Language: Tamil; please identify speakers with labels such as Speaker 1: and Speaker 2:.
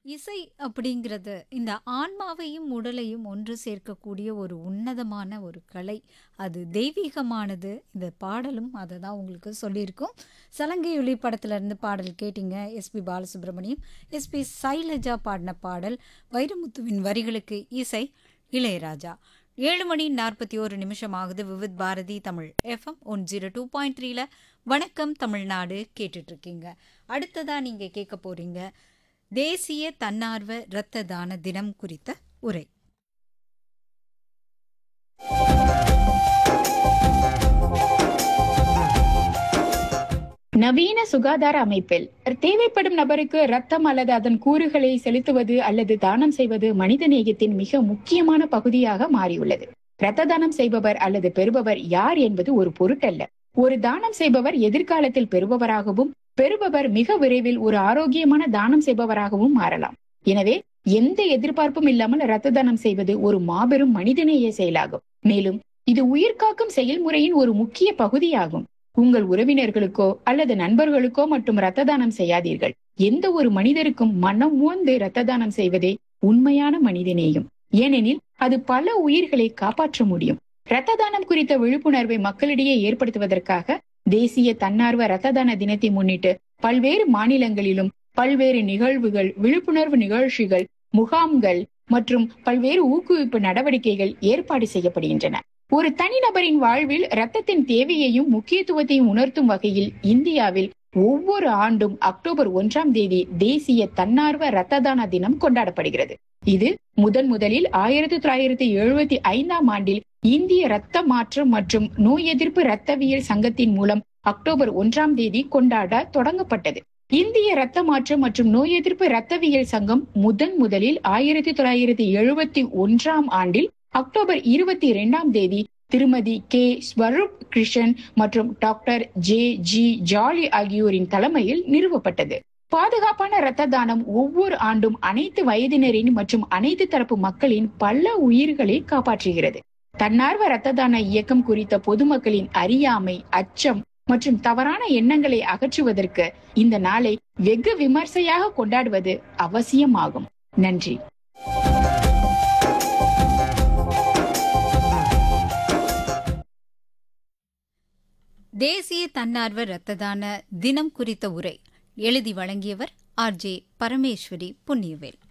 Speaker 1: இசை அப்படிங்கிறது இந்த ஆன்மாவையும் உடலையும் ஒன்று சேர்க்கக்கூடிய ஒரு உன்னதமான ஒரு கலை அது தெய்வீகமானது இந்த பாடலும் அதை தான் உங்களுக்கு சொல்லியிருக்கோம் சலங்கை ஒளி படத்துல இருந்து பாடல் கேட்டீங்க எஸ்பி பாலசுப்ரமணியம் எஸ்பி சைலஜா பாடின பாடல் வைரமுத்துவின் வரிகளுக்கு இசை இளையராஜா ஏழு மணி நாற்பத்தி ஒரு நிமிஷம் ஆகுது Vividh Bharati Tamil FM one zero two point த்ரீல வணக்கம் தமிழ்நாடு கேட்டுட்டு இருக்கீங்க அடுத்ததா நீங்க கேட்க போறீங்க தேசிய தன்னார்வ இரத்த தான தினம் குறித்த உரை
Speaker 2: நவீன சுகாதார அமைப்பில் தேவைப்படும் நபருக்கு ரத்தம் அல்லது அதன் கூறுகளை செலுத்துவது அல்லது தானம் செய்வது மனித நேயத்தின் மிக முக்கியமான பகுதியாக மாறியுள்ளது இரத்த தானம் செய்பவர் அல்லது பெறுபவர் யார் என்பது ஒரு பொருட்டல்ல ஒரு தானம் செய்பவர் எதிர்காலத்தில் பெறுபவராகவும் பெறுபவர் மிக விரைவில் ஒரு ஆரோக்கியமான தானம் செய்பவராகவும் மாறலாம் எனவே எந்த எதிர்பார்ப்பும் இல்லாமல் இரத்த தானம் செய்வது ஒரு மாபெரும் மனிதநேய செயலாகும் மேலும் இது உயிர்காக்கும் செயல்முறையின் ஒரு முக்கிய பகுதியாகும் உங்கள் உறவினர்களுக்கோ அல்லது நண்பர்களுக்கோ மட்டும் இரத்த தானம் செய்யாதீர்கள் எந்த ஒரு மனிதருக்கும் மனம் உவந்து இரத்த தானம் செய்வதே உண்மையான மனிதநேயம் ஏனெனில் அது பல உயிர்களை காப்பாற்ற முடியும் இரத்த தானம் குறித்த விழிப்புணர்வை மக்களிடையே ஏற்படுத்துவதற்காக தேசிய தன்னார்வ இரத்த தான தினத்தை முன்னிட்டு பல்வேறு மாநிலங்களிலும் பல்வேறு நிகழ்வுகள் விழிப்புணர்வு நிகழ்ச்சிகள் முகாம்கள் மற்றும் பல்வேறு ஊக்குவிப்பு நடவடிக்கைகள் ஏற்பாடு செய்யப்படுகின்றன ஒரு தனிநபரின் வாழ்வில் இரத்தத்தின் தேவையையும் முக்கியத்துவத்தையும் உணர்த்தும் வகையில் இந்தியாவில் ஒவ்வொரு ஆண்டும் அக்டோபர் ஒன்றாம் தேதி தேசிய தன்னார்வ இரத்த தான தினம் கொண்டாடப்படுகிறது இது முதன் முதலில் ஆயிரத்தி தொள்ளாயிரத்தி எழுபத்தி ஐந்தாம் ஆண்டில் இந்திய இரத்த மாற்றம் மற்றும் நோய் எதிர்ப்பு இரத்தவியல் சங்கத்தின் மூலம் அக்டோபர் ஒன்றாம் தேதி கொண்டாட தொடங்கப்பட்டது இந்திய இரத்த மாற்றம் மற்றும் நோய் எதிர்ப்பு இரத்தவியல் சங்கம் முதன் முதலில் ஆயிரத்தி தொள்ளாயிரத்தி எழுபத்தி ஒன்றாம் ஆண்டில் அக்டோபர் இருபத்தி இரண்டாம் தேதி திருமதி கே ஸ்வரூப் கிருஷ்ணன் மற்றும் டாக்டர் ஜே ஜி ஜாலி ஆகியோரின் தலைமையில் நிறுவப்பட்டது பாதுகாப்பான இரத்த தானம் ஒவ்வொரு ஆண்டும் அனைத்து வயதினரின் மற்றும் அனைத்து தரப்பு மக்களின் பல உயிர்களை காப்பாற்றுகிறது தன்னார்வ இரத்த தான இயக்கம் குறித்த பொதுமக்களின் அறியாமை அச்சம் மற்றும் தவறான எண்ணங்களை அகற்றுவதற்கு இந்த நாளை வெகு விமர்சையாக கொண்டாடுவது அவசியமாகும் நன்றி
Speaker 1: தேசிய தன்னார்வ இரத்த தான தினம் குறித்த உரை எழுதி வழங்கியவர் ஆர் ஜே பரமேஸ்வரி புண்ணியவேல்